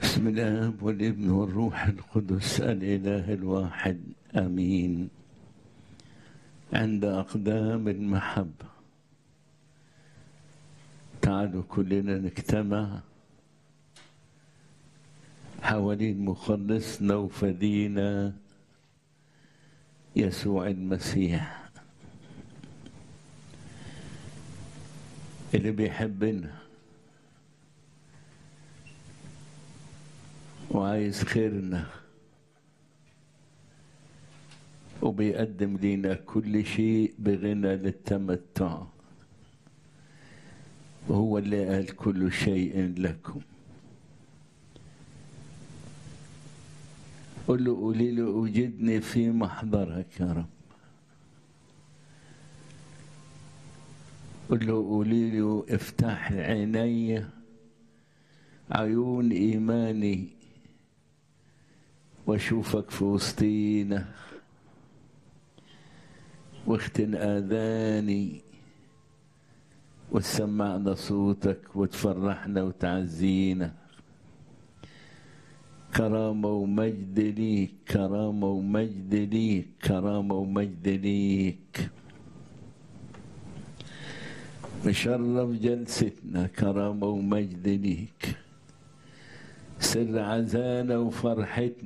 بسم الله والابن والروح القدس الإله الواحد آمين عند أقدام المحبة تعالوا كلنا نجتمع حوالين مخلصنا وفدينا يسوع المسيح اللي بيحبنا وعايز خيرنا وبيقدم لنا كل شيء بغنى للتمتع وهو اللي قال كل شيء لكم قل له قولي له أوجدني في محضرك يا رب قل له قولي له افتح عيني عيون إيماني واشوفك في وسطينا واختن اذاني وتسمعنا صوتك وتفرحنا وتعزينا كرامة ومجد ليك كرامة ومجد ليك كرامة ومجد ليك نشرف جلستنا كرامة ومجد ليك سر عزانا وفرحتنا